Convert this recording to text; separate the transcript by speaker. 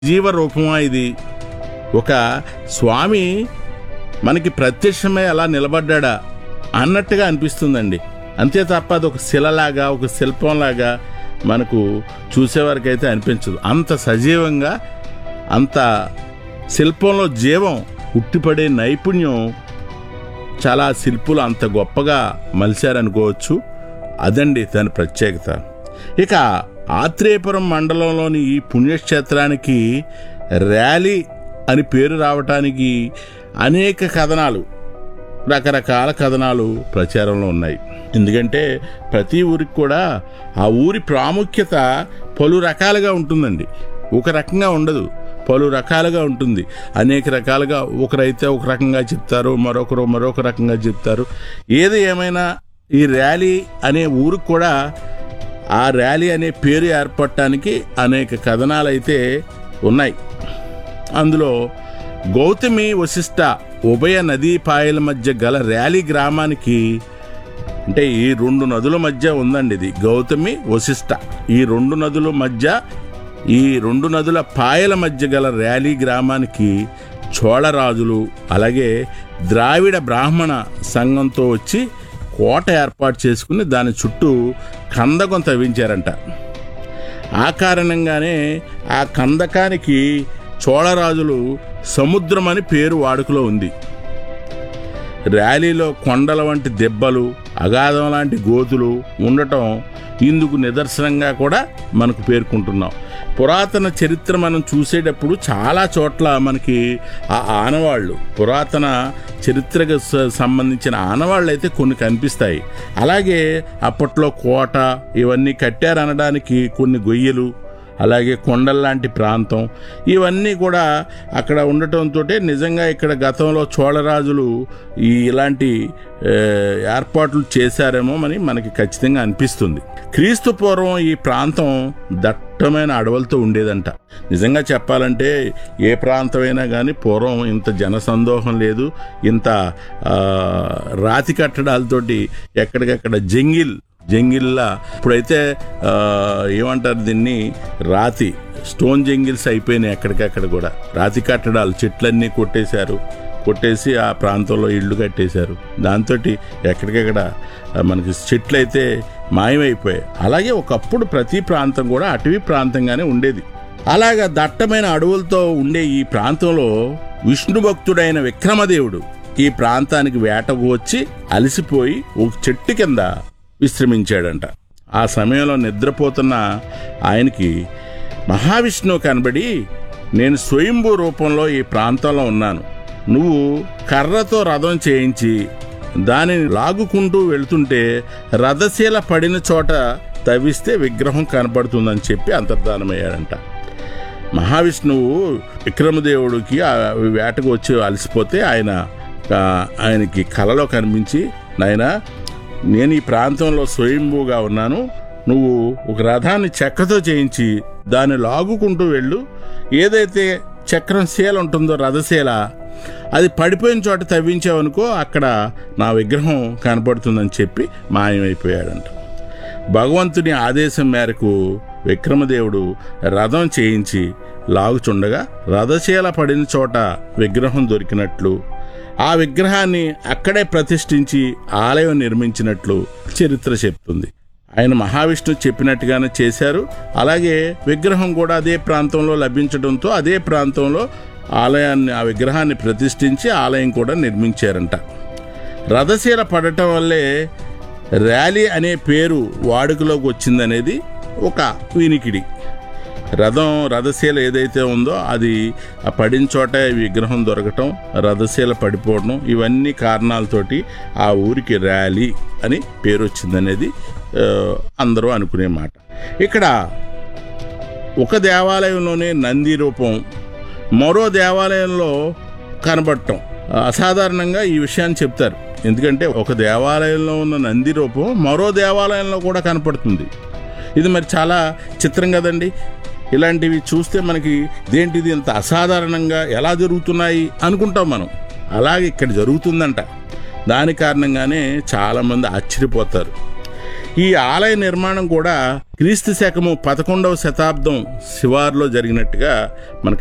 Speaker 1: జీవ రూపమా ఇది ఒక స్వామి మనకి ప్రత్యక్షమై అలా నిలబడ్డా అన్నట్టుగా అనిపిస్తుందండి అంతే తప్ప అది ఒక శిలలాగా ఒక శిల్పంలాగా మనకు చూసేవారికైతే అనిపించదు అంత సజీవంగా అంత శిల్పంలో జీవం ఉట్టిపడే నైపుణ్యం చాలా శిల్పులు అంత గొప్పగా మలిచారనుకోవచ్చు అదండి దాని ప్రత్యేకత ఇక ఆత్రేయపురం మండలంలోని ఈ పుణ్యక్షేత్రానికి ర్యాలీ అని పేరు రావటానికి అనేక కథనాలు రకరకాల కథనాలు ప్రచారంలో ఉన్నాయి ఎందుకంటే ప్రతి ఊరికి కూడా ఆ ఊరి ప్రాముఖ్యత పలు రకాలుగా ఉంటుందండి ఒక రకంగా ఉండదు పలు రకాలుగా ఉంటుంది అనేక రకాలుగా ఒకరైతే ఒక రకంగా చెప్తారు మరొకరు మరొక రకంగా చెప్తారు ఏది ఏమైనా ఈ ర్యాలీ అనే ఊరికి కూడా ఆ ర్యాలీ అనే పేరు ఏర్పడటానికి అనేక కథనాలు అయితే ఉన్నాయి అందులో గౌతమి వశిష్ట ఉభయ నదీ పాయల మధ్య గల ర్యాలీ గ్రామానికి అంటే ఈ రెండు నదుల మధ్య ఉందండి ఇది గౌతమి వశిష్ట ఈ రెండు నదుల మధ్య ఈ రెండు నదుల పాయల మధ్య గల ర్యాలీ గ్రామానికి చోళరాజులు అలాగే ద్రావిడ బ్రాహ్మణ సంఘంతో వచ్చి కోట ఏర్పాటు చేసుకుని దాని చుట్టూ కందకం తవ్వించారంట ఆ కారణంగానే ఆ కందకానికి చోళరాజులు సముద్రం అని పేరు వాడుకలో ఉంది ర్యాలీలో కొండల వంటి దెబ్బలు అగాధం లాంటి గోతులు ఉండటం ఇందుకు నిదర్శనంగా కూడా మనకు పేర్కొంటున్నాం పురాతన చరిత్ర మనం చూసేటప్పుడు చాలా చోట్ల మనకి ఆ ఆనవాళ్ళు పురాతన చరిత్రకు స- సంబంధించిన ఆనవాళ్ళు అయితే కొన్ని కనిపిస్తాయి అలాగే అప్పట్లో కోట ఇవన్నీ కట్టారనడానికి కొన్ని గొయ్యలు అలాగే కొండల్లాంటి ప్రాంతం ఇవన్నీ కూడా అక్కడ ఉండటంతో నిజంగా ఇక్కడ గతంలో చోళరాజులు ఈ ఇలాంటి ఏ, ఏర్పాట్లు చేశారేమో అని మనకి ఖచ్చితంగా అనిపిస్తుంది క్రీస్తు పూర్వం ఈ ప్రాంతం దట్టమైన అడవులతో ఉండేదంట నిజంగా చెప్పాలంటే ఏ ప్రాంతమైనా కానీ పూర్వం ఇంత జనసందోహం లేదు ఇంత ఆ, రాతి కట్టడాలతోటి ఎక్కడికక్కడ జంగిల్ జంగిల్లా ఇప్పుడైతే ఆ, ఏమంటారు దీన్ని రాతి స్టోన్ జంగిల్స్ అయిపోయినాయి ఎక్కడికక్కడ కూడా రాతి కట్టడాలు చెట్లన్నీ కొట్టేశారు కొట్టేసి ఆ ప్రాంతంలో ఇళ్ళు కట్టేశారు దాంతో ఎక్కడికక్కడ ఆ, మనకి చెట్లు అయితే మాయమైపోయాయి అలాగే ఒకప్పుడు ప్రతి ప్రాంతం కూడా అటవీ ప్రాంతంగానే ఉండేది అలాగా దట్టమైన అడవులతో ఉండే ఈ ప్రాంతంలో విష్ణు భక్తుడైన విక్రమదేవుడు ఈ ప్రాంతానికి వేటకు వచ్చి అలసిపోయి ఒక చెట్టు కింద విశ్రమించాడంట ఆ సమయంలో నిద్రపోతున్న ఆయనకి మహావిష్ణువు కనబడి నేను స్వయంభూ రూపంలో ఈ ప్రాంతంలో ఉన్నాను నువ్వు కర్రతో రథం చేయించి దానిని లాగుకుంటూ వెళ్తుంటే రథశీల పడిన చోట తవ్విస్తే విగ్రహం కనపడుతుందని చెప్పి అంతర్ధానమయ్యాడంట మహావిష్ణువు విక్రమదేవుడికి ఆ వేటకు వచ్చి అలసిపోతే ఆయన ఆ, ఆయనకి కలలో కనిపించి నాయనా నేను ఈ ప్రాంతంలో స్వయంభూగా ఉన్నాను నువ్వు ఒక రథాన్ని చెక్కతో చేయించి దాన్ని లాగుకుంటూ వెళ్ళు ఏదైతే చక్రం శీల ఉంటుందో రథశీల అది పడిపోయిన చోట తవ్వించావనుకో అక్కడ నా విగ్రహం కనపడుతుందని చెప్పి మాయమైపోయాడంట భగవంతుని ఆదేశం మేరకు విక్రమదేవుడు రథం చేయించి లాగుచుండగా రథశీల పడిన చోట విగ్రహం దొరికినట్లు ఆ విగ్రహాన్ని అక్కడే ప్రతిష్ఠించి ఆలయం నిర్మించినట్లు చరిత్ర చెప్తుంది ఆయన మహావిష్ణు చెప్పినట్టుగానే చేశారు అలాగే విగ్రహం కూడా అదే ప్రాంతంలో లభించడంతో అదే ప్రాంతంలో ఆలయాన్ని ఆ విగ్రహాన్ని ప్రతిష్ఠించి ఆలయం కూడా నిర్మించారంట రథశీల పడటం వల్లే ర్యాలీ అనే పేరు వాడుకలోకి వచ్చిందనేది ఒక వినికిడి రథం రథశీల ఏదైతే ఉందో అది ఆ పడిన చోట విగ్రహం దొరకటం రథశీల పడిపోవడం ఇవన్నీ కారణాలతోటి ఆ ఊరికి ర్యాలీ అని పేరు వచ్చిందనేది ఆ, అందరూ అనుకునే మాట ఇక్కడ ఒక దేవాలయంలోనే నంది రూపం మరో దేవాలయంలో కనబడటం అసాధారణంగా ఈ విషయాన్ని చెప్తారు ఎందుకంటే ఒక దేవాలయంలో ఉన్న నంది రూపం మరో దేవాలయంలో కూడా కనపడుతుంది ఇది మరి చాలా చిత్రం కదండి ఇలాంటివి చూస్తే మనకి ఇదేంటిది ఇంత అసాధారణంగా ఎలా జరుగుతున్నాయి అనుకుంటాం మనం అలాగే ఇక్కడ జరుగుతుందంట దాని కారణంగానే చాలామంది ఆశ్చర్యపోతారు ఈ ఆలయ నిర్మాణం కూడా క్రీస్తు శకము పదకొండవ శతాబ్దం శివార్లో జరిగినట్టుగా మనకు